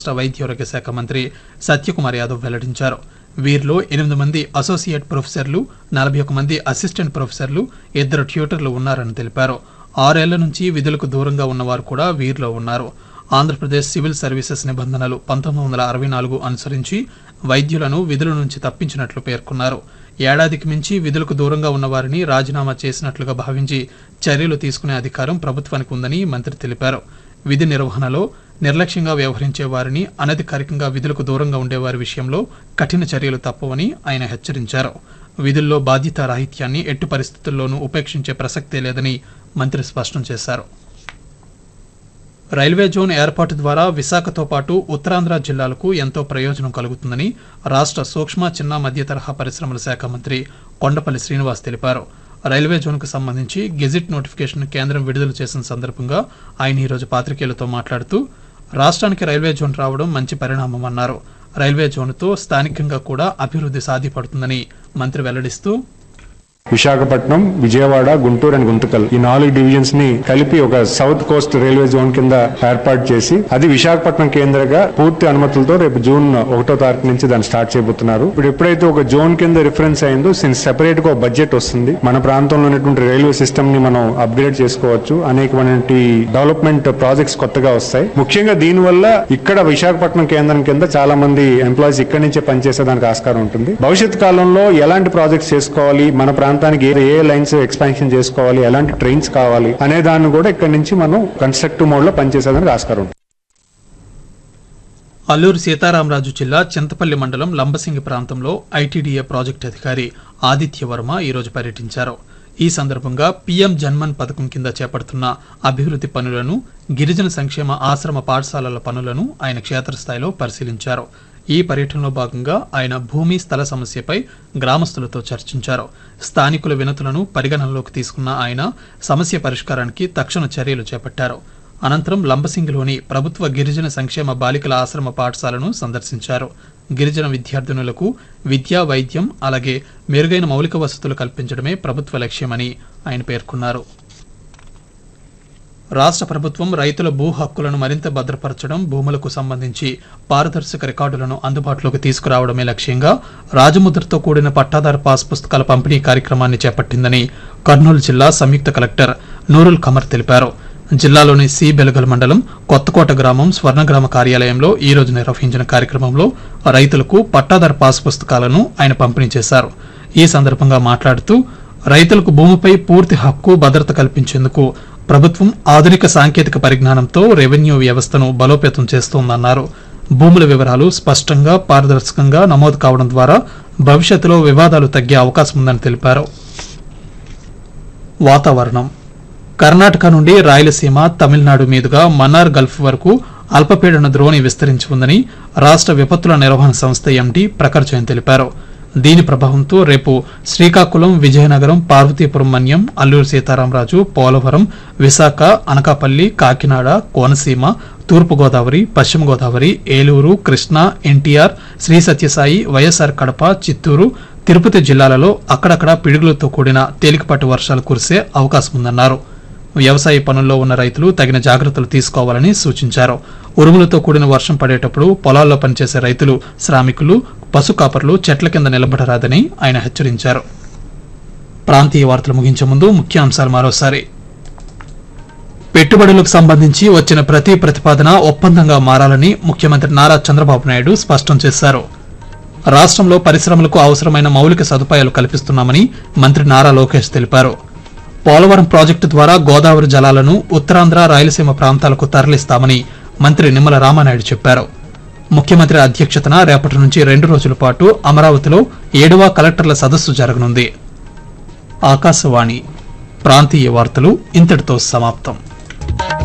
రాష్ట్ర వైద్యారోగ్య శాఖ మంత్రి సత్యకుమార్ యాదవ్ వెల్లడించారు వీరిలో ఎనిమిది మంది అసోసియేట్ ప్రొఫెసర్లు నలభై ఒక మంది అసిస్టెంట్ ప్రొఫెసర్లు ఇద్దరు ట్యూటర్లు ఉన్నారని తెలిపారు ఆరేళ్ల నుంచి విధులకు దూరంగా ఉన్నవారు కూడా వీరిలో ఉన్నారు ఆంధ్రప్రదేశ్ సివిల్ సర్వీసెస్ నిబంధనలు పంతొమ్మిది వందల అరవై నాలుగు అనుసరించి వైద్యులను విధుల నుంచి తప్పించినట్లు పేర్కొన్నారు ఏడాదికి మించి విధులకు దూరంగా ఉన్న వారిని రాజీనామా చేసినట్లుగా భావించి చర్యలు తీసుకునే అధికారం ప్రభుత్వానికి ఉందని మంత్రి తెలిపారు విధి నిర్వహణలో నిర్లక్ష్యంగా వ్యవహరించే వారిని అనధికారికంగా విధులకు దూరంగా ఉండేవారి విషయంలో కఠిన చర్యలు తప్పవని ఆయన హెచ్చరించారు విధుల్లో బాధ్యతారాహిత్యాన్ని ఎట్టి పరిస్థితుల్లోనూ ఉపేక్షించే ప్రసక్తే లేదని మంత్రి స్పష్టం చేశారు రైల్వే జోన్ ఏర్పాటు ద్వారా విశాఖతో పాటు ఉత్తరాంధ్ర జిల్లాలకు ఎంతో ప్రయోజనం కలుగుతుందని రాష్ట్ర సూక్ష్మ చిన్న మధ్య తరహా పరిశ్రమల శాఖ మంత్రి కొండపల్లి శ్రీనివాస్ తెలిపారు రైల్వే జోన్కు సంబంధించి గెజిట్ నోటిఫికేషన్ కేంద్రం విడుదల చేసిన సందర్భంగా ఆయన ఈరోజు పాత్రికేయులతో మాట్లాడుతూ రాష్ట్రానికి రైల్వే జోన్ రావడం మంచి పరిణామమన్నారు రైల్వే జోన్తో స్థానికంగా కూడా అభివృద్ధి సాధ్యపడుతుందని మంత్రి వెల్లడిస్తూ విశాఖపట్నం విజయవాడ గుంటూరు అండ్ గుంతకల్ ఈ నాలుగు డివిజన్స్ ని కలిపి ఒక సౌత్ కోస్ట్ రైల్వే జోన్ కింద ఏర్పాటు చేసి అది విశాఖపట్నం కేంద్రంగా పూర్తి అనుమతులతో రేపు జూన్ ఒకటో తారీఖు నుంచి దాన్ని స్టార్ట్ చేయబోతున్నారు ఇప్పుడు ఎప్పుడైతే ఒక జోన్ కింద రిఫరెన్స్ అయిందో సిన్స్ సెపరేట్ గా ఒక బడ్జెట్ వస్తుంది మన ప్రాంతంలో ఉన్నటువంటి రైల్వే సిస్టమ్ ని మనం అప్గ్రేడ్ చేసుకోవచ్చు అనేకమైనటువంటి డెవలప్మెంట్ ప్రాజెక్ట్స్ కొత్తగా వస్తాయి ముఖ్యంగా దీనివల్ల ఇక్కడ విశాఖపట్నం కేంద్రం కింద చాలా మంది ఎంప్లాయీస్ ఇక్కడి నుంచే పనిచేసేదానికి ఆస్కారం ఉంటుంది భవిష్యత్ కాలంలో ఎలాంటి ప్రాజెక్ట్స్ చేసుకోవాలి మన ప్రాంతానికి ఏ ఏ లైన్స్ ఎక్స్పాన్షన్ చేసుకోవాలి ఎలాంటి ట్రైన్స్ కావాలి అనే దాన్ని కూడా ఇక్కడి నుంచి మనం కన్స్ట్రక్టివ్ మోడ్ లో పనిచేసేదానికి ఆస్కారం ఉంటుంది అల్లూరు సీతారామరాజు జిల్లా చింతపల్లి మండలం లంబసింగి ప్రాంతంలో ఐటీడీఏ ప్రాజెక్టు అధికారి ఆదిత్య వర్మ ఈరోజు పర్యటించారు ఈ సందర్భంగా పీఎం జన్మన్ పథకం కింద చేపడుతున్న అభివృద్ధి పనులను గిరిజన సంక్షేమ ఆశ్రమ పాఠశాలల పనులను ఆయన క్షేత్రస్థాయిలో పరిశీలించారు ఈ పర్యటనలో భాగంగా ఆయన భూమి స్థల సమస్యపై గ్రామస్తులతో చర్చించారు స్థానికుల వినతులను పరిగణనలోకి తీసుకున్న ఆయన సమస్య పరిష్కారానికి తక్షణ చర్యలు చేపట్టారు అనంతరం లంబసింగిలోని ప్రభుత్వ గిరిజన సంక్షేమ బాలికల ఆశ్రమ పాఠశాలను సందర్శించారు గిరిజన విద్యార్థినులకు విద్యా వైద్యం అలాగే మెరుగైన మౌలిక వసతులు కల్పించడమే ప్రభుత్వ లక్ష్యమని ఆయన పేర్కొన్నారు రాష్ట్ర ప్రభుత్వం రైతుల భూ హక్కులను మరింత భద్రపరచడం భూములకు సంబంధించి పారదర్శక రికార్డులను అందుబాటులోకి తీసుకురావడమే లక్ష్యంగా రాజముద్రతో కూడిన పట్టాదారు పాస్ పుస్తకాల పంపిణీ కార్యక్రమాన్ని చేపట్టిందని కర్నూలు జిల్లా సంయుక్త కలెక్టర్ నూరుల్ ఖమర్ తెలిపారు జిల్లాలోని సి బెలగల్ మండలం కొత్తకోట గ్రామం స్వర్ణగ్రామ కార్యాలయంలో ఈ రోజు నిర్వహించిన కార్యక్రమంలో రైతులకు పట్టాదారు పాస్ పుస్తకాలను ఆయన పంపిణీ చేశారు ఈ సందర్భంగా మాట్లాడుతూ రైతులకు భూమిపై పూర్తి హక్కు భద్రత కల్పించేందుకు ప్రభుత్వం ఆధునిక సాంకేతిక పరిజ్ఞానంతో రెవెన్యూ వ్యవస్థను బలోపేతం చేస్తోందన్నారు భూముల వివరాలు స్పష్టంగా పారదర్శకంగా నమోదు కావడం ద్వారా భవిష్యత్తులో వివాదాలు తగ్గే అవకాశం ఉందని తెలిపారు వాతావరణం కర్ణాటక నుండి రాయలసీమ తమిళనాడు మీదుగా మన్నార్ గల్ఫ్ వరకు అల్పపీడన ద్రోణి విస్తరించి ఉందని రాష్ట్ర విపత్తుల నిర్వహణ సంస్థ ఎండీ ప్రఖర్ జైన్ తెలిపారు దీని ప్రభావంతో రేపు శ్రీకాకుళం విజయనగరం పార్వతీపురం మన్యం అల్లూరు సీతారామరాజు పోలవరం విశాఖ అనకాపల్లి కాకినాడ కోనసీమ తూర్పుగోదావరి పశ్చిమ గోదావరి ఏలూరు కృష్ణా ఎన్టీఆర్ శ్రీ సత్యసాయి వైఎస్ఆర్ కడప చిత్తూరు తిరుపతి జిల్లాలలో అక్కడక్కడ పిడుగులతో కూడిన తేలికపాటి వర్షాలు కురిసే అవకాశం ఉందన్నారు వ్యవసాయ పనుల్లో ఉన్న రైతులు తగిన జాగ్రత్తలు తీసుకోవాలని సూచించారు ఉరుములతో కూడిన వర్షం పడేటప్పుడు పొలాల్లో పనిచేసే రైతులు శ్రామికులు పశు కాపర్లు చెట్ల కింద నిలబడరాదని ఆయన హెచ్చరించారు ప్రాంతీయ వార్తలు ముగించే ముందు ముఖ్య అంశాలు మరోసారి పెట్టుబడులకు సంబంధించి వచ్చిన ప్రతి ప్రతిపాదన ఒప్పందంగా మారాలని ముఖ్యమంత్రి నారా చంద్రబాబు నాయుడు స్పష్టం చేశారు రాష్ట్రంలో పరిశ్రమలకు అవసరమైన మౌలిక సదుపాయాలు కల్పిస్తున్నామని మంత్రి నారా లోకేష్ తెలిపారు పోలవరం ప్రాజెక్టు ద్వారా గోదావరి జలాలను ఉత్తరాంధ్ర రాయలసీమ ప్రాంతాలకు తరలిస్తామని మంత్రి నిమ్మల రామానాయుడు చెప్పారు ముఖ్యమంత్రి అధ్యక్షతన రేపటి నుంచి రెండు రోజుల పాటు అమరావతిలో ఏడవ కలెక్టర్ల సదస్సు జరగనుంది ఆకాశవాణి ప్రాంతీయ వార్తలు ఇంతటితో సమాప్తం